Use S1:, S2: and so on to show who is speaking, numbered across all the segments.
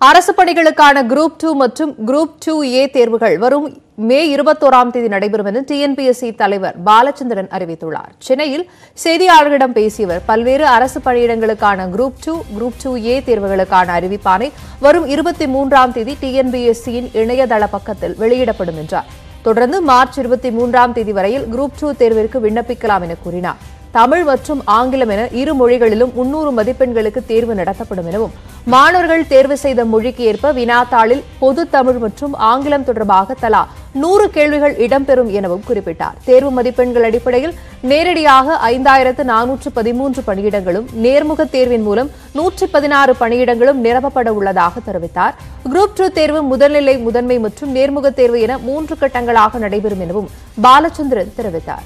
S1: அரசு பணிகளுக்கான group two மற்றும் குரூப் டூ ஏ தேர்வுகள் வரும் மே இருபத்தோராம் தேதி நடைபெறும் என டிஎன்பிஎஸ்சி தலைவர் பாலச்சந்திரன் அறிவித்துள்ளார் சென்னையில் செய்தியாளர்களிடம் பேசிய அவர் பல்வேறு அரசு பணியிடங்களுக்கான group two group two A தேர்வுகளுக்கான அறிவிப்பானை வரும் இருபத்தி மூன்றாம் தேதி டிஎன்பிஎஸ்சியின் இணையதள பக்கத்தில் வெளியிடப்படும் என்றார் தொடர்ந்து மார்ச் இருபத்தி மூன்றாம் தேதி வரையில் குரூப் டூ தேர்விற்கு விண்ணப்பிக்கலாம் என கூறினார் தமிழ் மற்றும் ஆங்கிலம் என இரு மொழிகளிலும் முன்னூறு மதிப்பெண்களுக்கு தேர்வு நடத்தப்படும் எனவும் மாணவர்கள் தேர்வு செய்த மொழிக்கு ஏற்ப வினாத்தாளில் பொது தமிழ் மற்றும் ஆங்கிலம் தொடர்பாக தலா நூறு கேள்விகள் இடம்பெறும் எனவும் குறிப்பிட்டார் தேர்வு மதிப்பெண்கள் அடிப்படையில் நேரடியாக ஐந்தாயிரத்து நானூற்று பதிமூன்று பணியிடங்களும் நேர்முக தேர்வின் மூலம் நூற்றி பதினாறு பணியிடங்களும் நிரப்பப்பட உள்ளதாக தெரிவித்தார் குரூப் டூ தேர்வு முதல்நிலை முதன்மை மற்றும் நேர்முக தேர்வு என மூன்று கட்டங்களாக நடைபெறும் எனவும் பாலச்சந்திரன் தெரிவித்தார்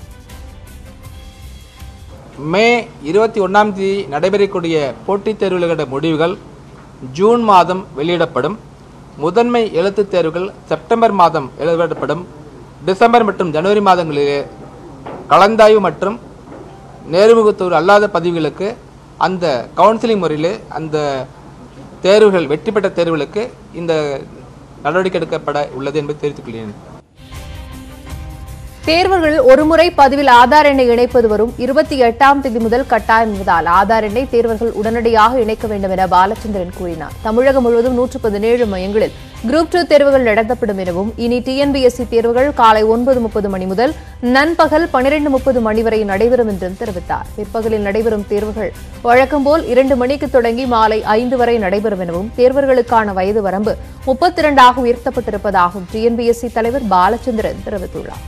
S2: மே இருபத்தி ஒன்றாம் தேதி நடைபெறக்கூடிய போட்டித் தேர்வுகளோட முடிவுகள் ஜூன் மாதம் வெளியிடப்படும் முதன்மை எழுத்துத் தேர்வுகள் செப்டம்பர் மாதம் வெளியிடப்படும் டிசம்பர் மற்றும் ஜனவரி மாதங்களிலே கலந்தாய்வு மற்றும் நேர்முகத்தோர் அல்லாத பதிவுகளுக்கு அந்த கவுன்சிலிங் முறையிலே அந்த தேர்வுகள் வெற்றி பெற்ற தேர்வுகளுக்கு இந்த நடவடிக்கை எடுக்கப்பட உள்ளது என்பதை தெரிவித்துக் கொள்கிறேன்
S1: தேர்வர்கள் ஒருமுறை பதிவில் ஆதார் எண்ணை இணைப்பது வரும் இருபத்தி எட்டாம் தேதி முதல் கட்டாயம் என்பதால் ஆதார் எண்ணை தேர்வர்கள் உடனடியாக இணைக்க வேண்டும் என பாலச்சந்திரன் கூறினார் தமிழகம் முழுவதும் நூற்று பதினேழு மையங்களில் குரூப் டூ தேர்வுகள் நடத்தப்படும் எனவும் இனி டிஎன்பிஎஸ்சி தேர்வுகள் காலை ஒன்பது முப்பது மணி முதல் நண்பகல் பனிரெண்டு முப்பது மணி வரை நடைபெறும் என்றும் தெரிவித்தார் பிற்பகலில் நடைபெறும் தேர்வுகள் வழக்கம்போல் இரண்டு மணிக்கு தொடங்கி மாலை ஐந்து வரை நடைபெறும் எனவும் தேர்வர்களுக்கான வயது வரம்பு முப்பத்தி இரண்டாக உயர்த்தப்பட்டிருப்பதாகவும் டிஎன்பிஎஸ்சி தலைவர் பாலச்சந்திரன் தெரிவித்துள்ளார்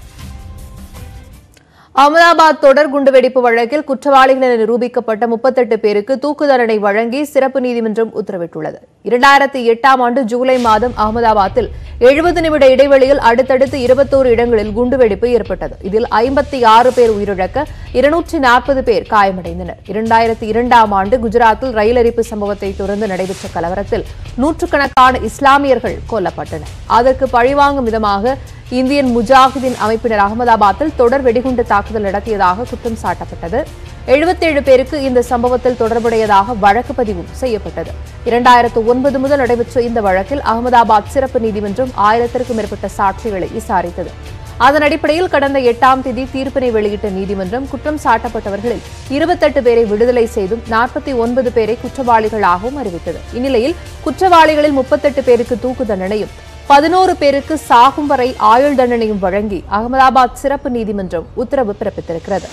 S1: அகமதாபாத் தொடர் குண்டுவெடிப்பு வழக்கில் குற்றவாளிகள் என நிரூபிக்கப்பட்ட முப்பத்தெட்டு பேருக்கு தூக்கு தண்டனை வழங்கி சிறப்பு நீதிமன்றம் உத்தரவிட்டுள்ளது இரண்டாயிரத்தி எட்டாம் ஆண்டு ஜூலை மாதம் அகமதாபாத்தில் எழுபது நிமிட இடைவெளியில் அடுத்தடுத்து இருபத்தோரு இடங்களில் குண்டுவெடிப்பு ஏற்பட்டது இதில் ஐம்பத்தி ஆறு பேர் உயிரிழக்க இருநூற்றி நாற்பது பேர் காயமடைந்தனர் இரண்டாயிரத்தி இரண்டாம் ஆண்டு குஜராத்தில் ரயில் எரிப்பு சம்பவத்தை தொடர்ந்து நடைபெற்ற கலவரத்தில் நூற்றுக்கணக்கான இஸ்லாமியர்கள் கொல்லப்பட்டனர் அதற்கு பழிவாங்கும் விதமாக இந்தியன் முஜாஹிதீன் அமைப்பினர் அகமதாபாத்தில் தொடர் வெடிகுண்டு தாக்குதல் நடத்தியதாக குற்றம் சாட்டப்பட்டது எழுபத்தேழு பேருக்கு இந்த சம்பவத்தில் தொடர்புடையதாக வழக்கு பதிவும் செய்யப்பட்டது இரண்டாயிரத்து ஒன்பது முதல் நடைபெற்ற இந்த வழக்கில் அகமதாபாத் சிறப்பு நீதிமன்றம் ஆயிரத்திற்கும் மேற்பட்ட சாட்சிகளை விசாரித்தது அதன் அடிப்படையில் கடந்த எட்டாம் தேதி தீர்ப்பினை வெளியிட்ட நீதிமன்றம் குற்றம் சாட்டப்பட்டவர்களில் இருபத்தெட்டு பேரை விடுதலை செய்தும் நாற்பத்தி ஒன்பது பேரை குற்றவாளிகளாகவும் அறிவித்தது இந்நிலையில் குற்றவாளிகளில் முப்பத்தெட்டு பேருக்கு தூக்கு தண்டனையும் பதினோரு பேருக்கு சாகும் வரை ஆயுள் தண்டனையும் வழங்கி அகமதாபாத் சிறப்பு நீதிமன்றம் உத்தரவு பிறப்பித்திருக்கிறது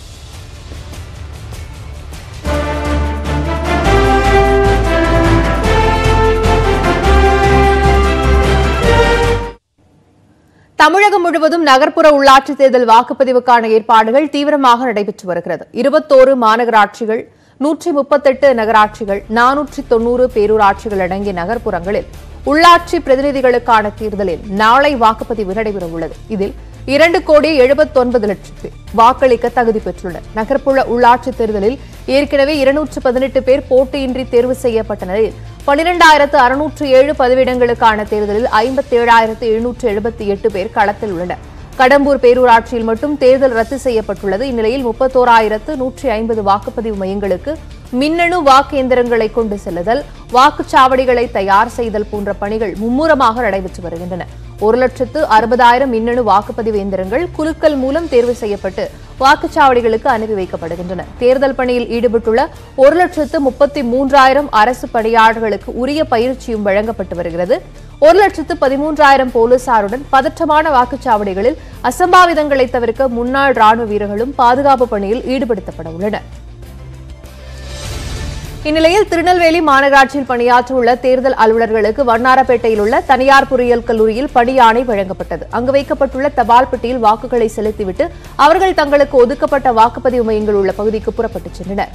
S1: தமிழகம் முழுவதும் நகர்ப்புற உள்ளாட்சித் தேர்தல் வாக்குப்பதிவுக்கான ஏற்பாடுகள் தீவிரமாக நடைபெற்று வருகிறது இருபத்தோரு மாநகராட்சிகள் நூற்றி முப்பத்தெட்டு நகராட்சிகள் நானூற்றி தொன்னூறு பேரூராட்சிகள் அடங்கிய நகர்ப்புறங்களில் உள்ளாட்சி பிரதிநிதிகளுக்கான தேர்தலில் நாளை வாக்குப்பதிவு நடைபெற உள்ளது இதில் இரண்டு கோடி எழுபத்தொன்பது லட்சம் பேர் வாக்களிக்க தகுதி பெற்றுள்ளனர் நகர்ப்புற உள்ளாட்சித் தேர்தலில் ஏற்கனவே இருநூற்று பதினெட்டு பேர் போட்டியின்றி தேர்வு செய்யப்பட்ட நிலையில் பனிரெண்டாயிரத்து அறுநூற்று ஏழு பதவியிடங்களுக்கான தேர்தலில் ஐம்பத்தேழாயிரத்து எழுநூற்று எழுபத்தி எட்டு பேர் களத்தில் உள்ளனர் கடம்பூர் பேரூராட்சியில் மட்டும் தேர்தல் ரத்து செய்யப்பட்டுள்ளது இந்நிலையில் முப்பத்தோராயிரத்து நூற்றி ஐம்பது வாக்குப்பதிவு மையங்களுக்கு மின்னணு வாக்கு எந்திரங்களை கொண்டு செல்லுதல் வாக்குச்சாவடிகளை தயார் செய்தல் போன்ற பணிகள் மும்முரமாக நடைபெற்று வருகின்றன ஒரு லட்சத்து அறுபதாயிரம் மின்னணு வாக்குப்பதிவு எந்திரங்கள் குலுக்கல் மூலம் தேர்வு செய்யப்பட்டு வாக்குச்சாவடிகளுக்கு அனுப்பி வைக்கப்படுகின்றன தேர்தல் பணியில் ஈடுபட்டுள்ள ஒரு லட்சத்து முப்பத்தி மூன்றாயிரம் அரசு பணியாளர்களுக்கு உரிய பயிற்சியும் வழங்கப்பட்டு வருகிறது ஒரு லட்சத்து பதிமூன்றாயிரம் போலீசாருடன் பதற்றமான வாக்குச்சாவடிகளில் அசம்பாவிதங்களை தவிர்க்க முன்னாள் ராணுவ வீரர்களும் பாதுகாப்பு பணியில் ஈடுபடுத்தப்பட உள்ளனர் இந்நிலையில் திருநெல்வேலி மாநகராட்சியில் பணியாற்ற உள்ள தேர்தல் அலுவலர்களுக்கு வண்ணாரப்பேட்டையில் உள்ள தனியார் பொறியியல் கல்லூரியில் பணியாணை வழங்கப்பட்டது அங்கு வைக்கப்பட்டுள்ள தபால் பெட்டியில் வாக்குகளை செலுத்திவிட்டு அவர்கள் தங்களுக்கு ஒதுக்கப்பட்ட வாக்குப்பதிவு மையங்கள் உள்ள பகுதிக்கு புறப்பட்டுச் சென்றனர்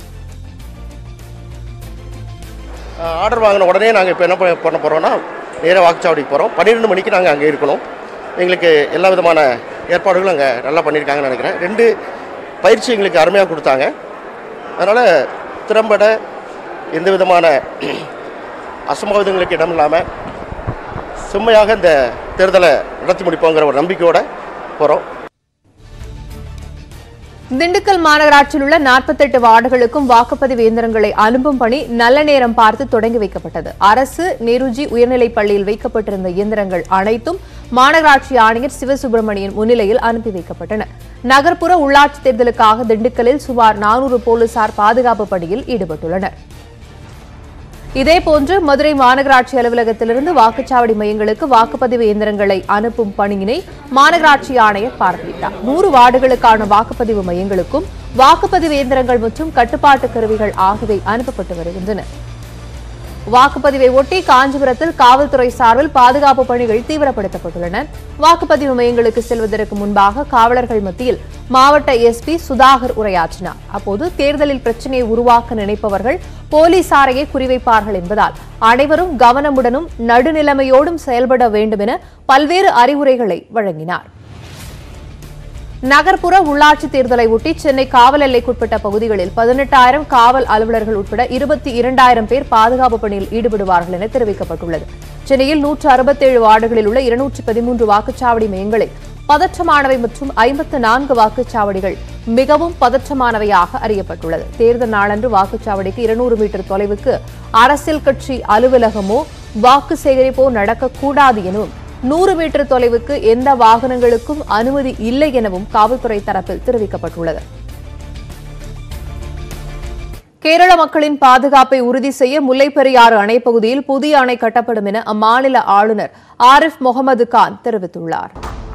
S3: ஆர்டர் வாங்கின உடனே நாங்கள் இப்போ என்ன பண்ண- பண்ண போகிறோம்னா நேராக வாக்குச்சாவடிக்கு போகிறோம் பன்னிரெண்டு மணிக்கு நாங்கள் அங்கே இருக்கணும் எங்களுக்கு எல்லா விதமான ஏற்பாடுகளும் அங்கே நல்லா பண்ணியிருக்காங்கன்னு நினைக்கிறேன் ரெண்டு பயிற்சி எங்களுக்கு அருமையாக கொடுத்தாங்க அதனால் திறம்பட எந்த விதமான அசம்பாவிதங்களுக்கு இடம் இல்லாமல் செம்மையாக இந்த தேர்தலை நடத்தி முடிப்போங்கிற ஒரு நம்பிக்கையோடு போகிறோம்
S1: திண்டுக்கல் மாநகராட்சியில் உள்ள 48 வார்டுகளுக்கும் வாக்குப்பதிவு இயந்திரங்களை அனுப்பும் பணி நல்ல நேரம் பார்த்து தொடங்கி வைக்கப்பட்டது அரசு நேருஜி உயர்நிலைப் பள்ளியில் வைக்கப்பட்டிருந்த இயந்திரங்கள் அனைத்தும் மாநகராட்சி ஆணையர் சிவசுப்பிரமணியன் முன்னிலையில் அனுப்பி வைக்கப்பட்டன நகர்ப்புற உள்ளாட்சித் தேர்தலுக்காக திண்டுக்கல்லில் சுமார் நானூறு போலீசார் பாதுகாப்பு பணியில் ஈடுபட்டுள்ளனர் இதேபோன்று மதுரை மாநகராட்சி அலுவலகத்திலிருந்து வாக்குச்சாவடி மையங்களுக்கு வாக்குப்பதிவு இயந்திரங்களை அனுப்பும் பணியினை மாநகராட்சி ஆணையர் பார்வையிட்டார் நூறு வார்டுகளுக்கான வாக்குப்பதிவு மையங்களுக்கும் வாக்குப்பதிவு இயந்திரங்கள் மற்றும் கட்டுப்பாட்டு கருவிகள் ஆகியவை அனுப்பப்பட்டு வருகின்றன வாக்குப்பதிவை ஒட்டி காஞ்சிபுரத்தில் காவல்துறை சார்பில் பாதுகாப்பு பணிகள் தீவிரப்படுத்தப்பட்டுள்ளன வாக்குப்பதிவு மையங்களுக்கு செல்வதற்கு முன்பாக காவலர்கள் மத்தியில் மாவட்ட எஸ்பி சுதாகர் உரையாற்றினார் அப்போது தேர்தலில் பிரச்சனையை உருவாக்க நினைப்பவர்கள் போலீசாரையே குறிவைப்பார்கள் என்பதால் அனைவரும் கவனமுடனும் நடுநிலைமையோடும் செயல்பட வேண்டும் என பல்வேறு அறிவுரைகளை வழங்கினார் நகர்ப்புற உள்ளாட்சித் தேர்தலை ஒட்டி சென்னை காவல் எல்லைக்குட்பட்ட பகுதிகளில் பதினெட்டாயிரம் காவல் அலுவலர்கள் உட்பட இருபத்தி இரண்டாயிரம் பேர் பாதுகாப்பு பணியில் ஈடுபடுவார்கள் என தெரிவிக்கப்பட்டுள்ளது சென்னையில் நூற்று அறுபத்தேழு வார்டுகளில் உள்ள இருநூற்று பதிமூன்று வாக்குச்சாவடி மையங்களில் பதற்றமானவை மற்றும் ஐம்பத்து நான்கு வாக்குச்சாவடிகள் மிகவும் பதற்றமானவையாக அறியப்பட்டுள்ளது தேர்தல் நாளன்று வாக்குச்சாவடிக்கு இருநூறு மீட்டர் தொலைவுக்கு அரசியல் கட்சி அலுவலகமோ வாக்கு சேகரிப்போ நடக்கக்கூடாது எனவும் நூறு மீட்டர் தொலைவுக்கு எந்த வாகனங்களுக்கும் அனுமதி இல்லை எனவும் காவல்துறை தரப்பில் தெரிவிக்கப்பட்டுள்ளது கேரள மக்களின் பாதுகாப்பை உறுதி செய்ய முல்லைப்பெரியாறு அணை பகுதியில் புதிய அணை கட்டப்படும் என அம்மாநில ஆளுநர் ஆரிஃப் முகமது கான் தெரிவித்துள்ளார்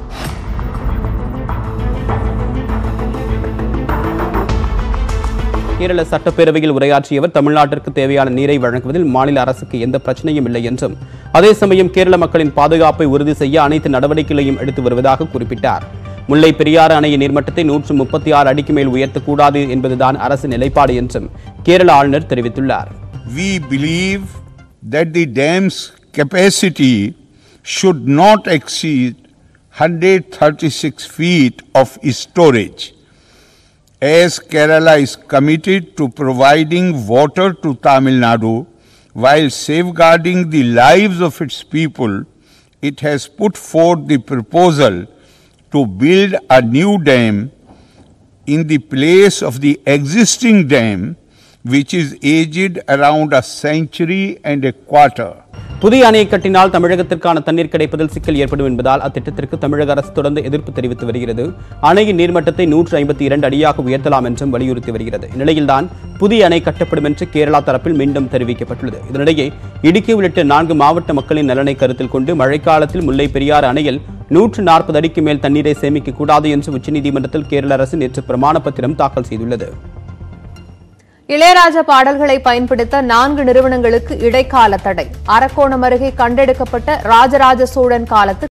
S4: கேரள சட்டப்பேரவையில் உரையாற்றிய அவர் தமிழ்நாட்டிற்கு தேவையான நீரை வழங்குவதில் மாநில அரசுக்கு எந்த பிரச்சனையும் இல்லை என்றும் அதே சமயம் கேரள மக்களின் பாதுகாப்பை உறுதி செய்ய அனைத்து நடவடிக்கைகளையும் எடுத்து வருவதாக குறிப்பிட்டார் முல்லை பெரியாறு அணையின் நீர்மட்டத்தை நூற்று முப்பத்தி ஆறு அடிக்கு மேல் உயர்த்தக்கூடாது என்பதுதான் அரசு நிலைப்பாடு என்றும் கேரள ஆளுநர் தெரிவித்துள்ளார்
S5: we believe that the dam's capacity should not exceed 136 feet of storage. As Kerala is committed to providing water to Tamil Nadu while safeguarding the lives of its people, it has put forth the proposal to build a new dam in the place of the existing dam, which is aged around a century and a quarter.
S4: புதிய அணையை கட்டினால் தமிழகத்திற்கான தண்ணீர் கிடைப்பதில் சிக்கல் ஏற்படும் என்பதால் அத்திட்டத்திற்கு தமிழக அரசு தொடர்ந்து எதிர்ப்பு தெரிவித்து வருகிறது அணையின் நீர்மட்டத்தை நூற்று ஐம்பத்தி இரண்டு அடியாக உயர்த்தலாம் என்றும் வலியுறுத்தி வருகிறது இந்நிலையில்தான் புதிய அணை கட்டப்படும் என்று கேரளா தரப்பில் மீண்டும் தெரிவிக்கப்பட்டுள்ளது இதனிடையே இடுக்கி உள்ளிட்ட நான்கு மாவட்ட மக்களின் நலனை கருத்தில் கொண்டு மழைக்காலத்தில் முல்லை பெரியாறு அணையில் நூற்று நாற்பது அடிக்கு மேல் தண்ணீரை சேமிக்க கூடாது என்று உச்சநீதிமன்றத்தில் கேரள அரசு நேற்று பிரமாண பத்திரம் தாக்கல் செய்துள்ளது
S1: இளையராஜா பாடல்களை பயன்படுத்த நான்கு நிறுவனங்களுக்கு இடைக்கால தடை அரக்கோணம் அருகே கண்டெடுக்கப்பட்ட ராஜராஜ சோழன் காலத்து